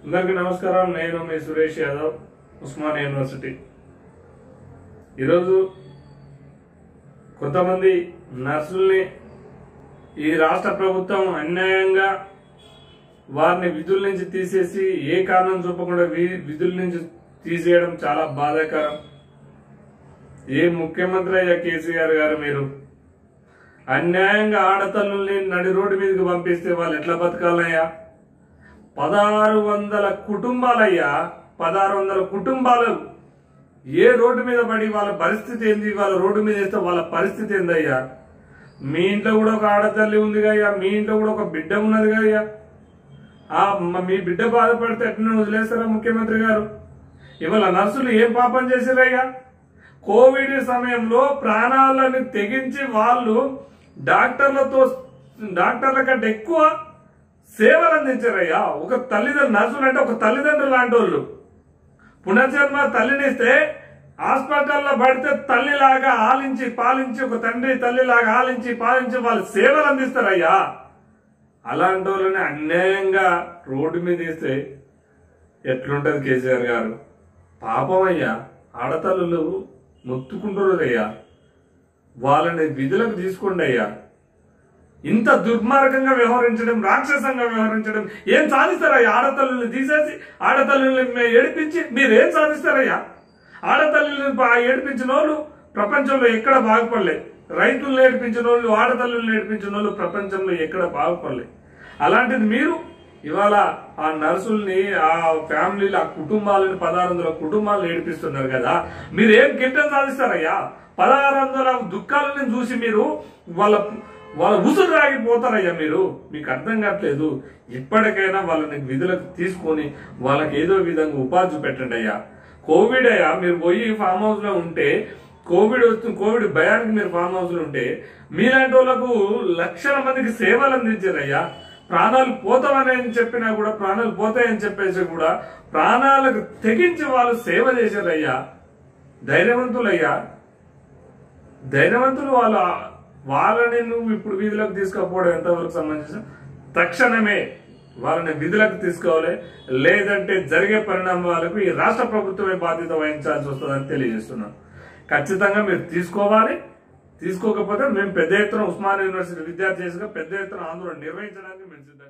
అందరికీ నమస్కారం నేను మీ సురేష్ యాదవ్ ఉస్మాన్ యూనివర్సిటీ ఈరోజు కొంతమంది నర్సుల్ని ఈ రాష్ట్ర ప్రభుత్వం అన్యాయంగా వారిని విధుల నుంచి తీసేసి ఏ కారణం చూపకుండా వి- విధుల నుంచి తీసేయడం చాలా బాధాకరం ఏ ముఖ్యమంత్రి అయ్యా కేసీఆర్ గారు మీరు అన్యాయంగా ఆడతల్లుల్ని నడి రోడ్డు మీదకి పంపిస్తే వాళ్ళు ఎట్లా బతకాలయ్యా పదహారు వందల కుటుంబాలయ్యా పదహారు వందల కుటుంబాలు ఏ రోడ్డు మీద పడి వాళ్ళ పరిస్థితి ఏంది వాళ్ళ రోడ్డు మీద వేస్తే వాళ్ళ పరిస్థితి ఏందయ్యా మీ ఇంట్లో కూడా ఒక ఆడతల్లి ఉంది కయ్యా మీ ఇంట్లో కూడా ఒక బిడ్డ ఉన్నది కయ్యా ఆ మ- మీ బిడ్డ బాధపడితే ఎట్లా వదిలేస్తారా ముఖ్యమంత్రి గారు ఇవాళ నర్సులు ఏం పాపం చేశారయ్యా కోవిడ్ సమయంలో ప్రాణాలను తెగించి వాళ్ళు డాక్టర్లతో డాక్టర్ల కంటే ఎక్కువ సేవలు అందించారయ్యా ఒక తల్లిదండ్రులు నర్సులు అంటే ఒక తల్లిదండ్రులు లాంటి వాళ్ళు పునర్జన్మ తల్లినిస్తే హాస్పిటల్లో పడితే తల్లిలాగా ఆలించి పాలించి ఒక తండ్రి తల్లిలాగా ఆలించి పాలించి వాళ్ళు సేవలు అందిస్తారయ్యా అలాంటి వాళ్ళని అన్యాయంగా రోడ్డు మీద వేస్తే ఎట్లుంటది కేసీఆర్ గారు పాపం అయ్యా ఆడతల్లులు మొత్తుకుంటారు అయ్యా వాళ్ళని విధులకు తీసుకోండి అయ్యా ఇంత దుర్మార్గంగా వ్యవహరించడం రాక్షసంగా వ్యవహరించడం ఏం సాధిస్తారయ్యా ఆడతల్లుల్ని తీసేసి ఆడతల్లుల్ని మే- ఏడిపించి మీరు ఏం సాధిస్తారయ్యా ఆడతల్లుల్ని బా- ఏడిపించిన వాళ్ళు ప్రపంచంలో ఎక్కడ బాగుపడలే రైతులను ఏడిపించిన వాళ్ళు ఆడతల్లుల్ని ఏడిపించిన వాళ్ళు ప్రపంచంలో ఎక్కడ బాగుపడలే అలాంటిది మీరు ఇవాళ ఆ నర్సుల్ని ఆ ఫ్యామిలీలు ఆ కుటుంబాలని పదహారు వందల కుటుంబాలను ఏడిపిస్తున్నారు కదా మీరు ఏం గిట్టం సాధిస్తారయ్యా పదహారు వందల దుఃఖాలను చూసి మీరు వాళ్ళ వాళ్ళ ఉసురు రాగిపోతారయ్యా మీరు మీకు అర్థం కావట్లేదు ఎప్పటికైనా వాళ్ళని విధులకు తీసుకొని వాళ్ళకి ఏదో విధంగా ఉపాధి పెట్టండి అయ్యా కోవిడ్ అయ్యా మీరు పోయి ఫామ్ హౌస్ లో ఉంటే కోవిడ్ వస్తుంది కోవిడ్ భయానికి మీరు ఫామ్ హౌస్ లో ఉంటే మీలాంటి వాళ్ళకు లక్షల మందికి సేవలు అందించారయ్యా ప్రాణాలు పోతామని చెప్పినా కూడా ప్రాణాలు పోతాయని చెప్పేసి కూడా ప్రాణాలకు తెగించి వాళ్ళు సేవ చేశారయ్యా ధైర్యవంతులయ్యా ధైర్యవంతులు వాళ్ళ వాళ్ళని నువ్వు ఇప్పుడు వీధులకు తీసుకుపోవడం ఎంతవరకు సంబంధించిన తక్షణమే వాళ్ళని విధులకు తీసుకోవాలి లేదంటే జరిగే పరిణామాలకు ఈ రాష్ట్ర ప్రభుత్వమే బాధ్యత వహించాల్సి వస్తుందని తెలియజేస్తున్నాను ఖచ్చితంగా మీరు తీసుకోవాలి తీసుకోకపోతే మేము పెద్ద ఎత్తున ఉస్మాన్ యూనివర్సిటీ విద్యార్థి చేసిగా పెద్ద ఎత్తున ఆందోళన నిర్వహించడానికి మేము సిద్ధంగా